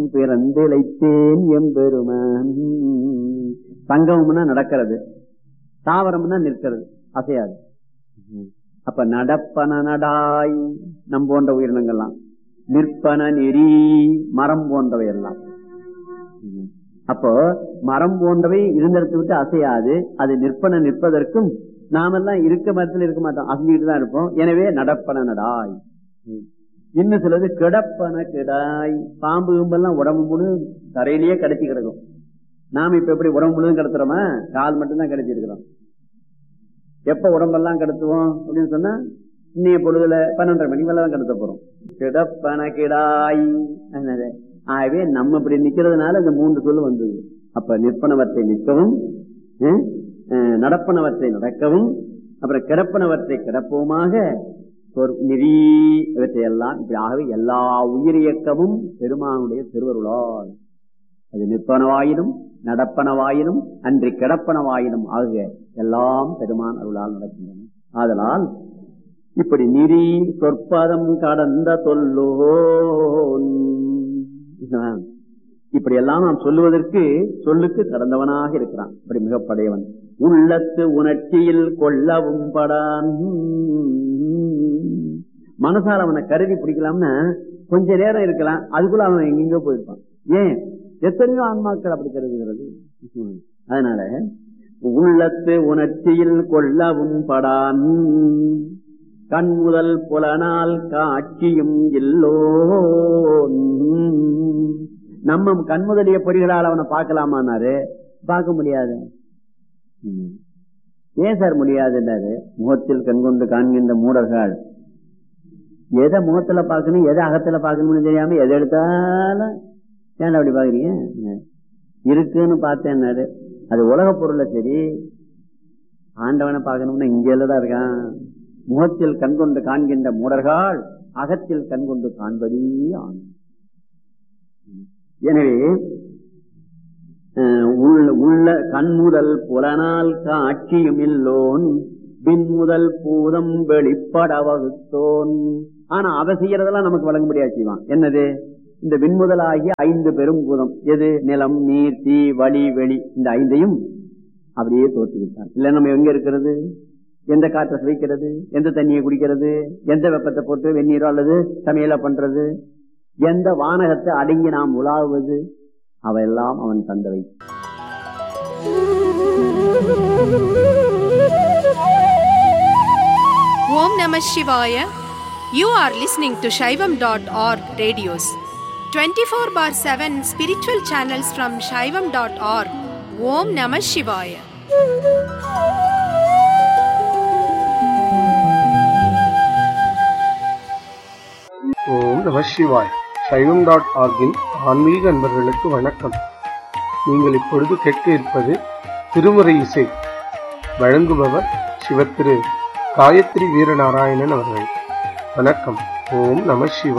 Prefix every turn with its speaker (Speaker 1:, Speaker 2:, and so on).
Speaker 1: பிறந்திழைத்தேன் எம்பெருமான் சங்கமம்னா நடக்கிறது தாவரம்னா நிற்கிறது அசையாது அப்ப நடப்பன நடாய் நம் போன்ற உயிரினங்கள்லாம் நிற்பன நெறி மரம் போன்றவை எல்லாம் அப்போ மரம் போன்றவை இருந்திடத்தை விட்டு அசையாது அது நிற்பன நிற்பதற்கும் நாமெல்லாம் இருக்க மரத்தில் இருக்க மாட்டோம் அசைஞ்சுட்டு தான் இருப்போம் எனவே நடப்பன நடாய் இன்னும் சிலது கிடப்பன கிடாய் பாம்பு கும்பெல்லாம் உடம்பு முழு தரையிலேயே கடைச்சி கிடக்கும் நாம இப்ப எப்படி உடம்பு முழுதும் கடத்துறோமா கால் மட்டும்தான் கடைச்சி இருக்கிறோம் எப்ப உடம்பெல்லாம் கடத்துவோம் அப்படின்னு சொன்னா இன்னைய பொழுதுல பன்னெண்டரை மணி மேல தான் கடத்த போறோம் கிடப்பன கிடாய் என்னது ஆகவே நம்ம இப்படி நிக்கிறதுனால இந்த மூன்று சொல்லு வந்தது அப்ப நிற்பனவற்றை நிற்கவும் அஹ், அஹ், நடப்பனவற்றை நடக்கவும் அப்புறம் கிடப்பனவற்றை கிடப்பவுமாக சொற் நெறி இவற்றையெல்லாம் இப்படி ஆகவே எல்லா உயிரியக்கமும் பெருமானுடைய திருவருளால் அது நிற்பனவாயினும் நடப்பனவாயினும் அன்றி கிடப்பனவாயினும் ஆகிய எல்லாம் பெருமான் அருளால் நடக்கின்றன ஆதலால் இப்படி நிறி சொற்பதம் கடந்த தொல்லோன் இப்படி எல்லாம் நாம் சொல்லுவதற்கு சொல்லுக்கு கடந்தவனாக இருக்கிறான் இப்படி மிகப்படையவன் உள்ளத்து உணர்ச்சியில் கொள்ளவும் படான் மனசால அவனை கருதி பிடிக்கலாம்னா கொஞ்ச நேரம் இருக்கலாம் அதுக்குள்ள அவன் எங்கெங்கோ போயிருப்பான் ஏன் எத்தனையோ ஆன்மாக்கள் அப்படி கருதுகிறது அதனால உள்ளத்து உணர்ச்சியில் கொள்ளவும் படான் கண் முதல் புலனால் காட்சியும் இல்லோ நம்ம கண் முதலிய பொறிகளால் அவனை பார்க்கலாமான்னாரு பார்க்க முடியாது ம். ஏன் சார் முடியாதுன்னாரு முகத்தில் கண்கொண்டு காண்கின்ற மூடர்கள் எதை முகத்துல பார்க்கணும் எதை அகத்துல பார்க்கணும்னு தெரியாம எதை எடுத்தாலும் ஏன்டா அப்படி பாக்குறீங்க இருக்குன்னு பார்த்தேன்னாரு அது உலக பொருள்ல சரி ஆண்டவனை பார்க்கணும்னா இங்க தான் இருக்கான் முகத்தில் கண்கொண்டு காண்கின்ற மூடர்கள் அகத்தில் கண்கொண்டு காண்பதே ஆணும் எனவே அஹ், உள்ள உள்ள கண்முதல் புலனால் காட்சியும் இல்லோன் பின் முதல் பூதம் வெளிப்பட வகுத்தோன் ஆனா அவ செய்யறதெல்லாம் நமக்கு வழங்க முடியாது செய்வான் என்னது இந்த விண்முதலாகிய ஐந்து பெரும் பூதம் எது நிலம் நீர் தீ வழி வெளி இந்த ஐந்தையும் அப்படியே தோற்றுவிட்டான் இல்ல நம்ம எங்க இருக்கிறது எந்த காற்றை சுவைக்கிறது எந்த தண்ணியை குடிக்கிறது எந்த வெப்பத்தை போட்டு வெந்நீரோ அல்லது சமையல பண்றது எந்த வானகத்தை அடங்கி நாம் உலாவுவது அவையெல்லாம் அவன் தந்தவை
Speaker 2: Om Namah Shivaya. You are listening to Shaivam.org radios. 24 bar 7 spiritual channels from Shaivam.org. Om Namah Shivaya.
Speaker 3: ஓம் நம சிவாய் சைவம் டாட் ஆர்கின் ஆன்மீக அன்பர்களுக்கு வணக்கம் நீங்கள் இப்பொழுது கேட்க இருப்பது திருமுறை இசை வழங்குபவர் சிவத்திரு காயத்ரி வீரநாராயணன் அவர்கள் வணக்கம் ஓம் நம சிவாய்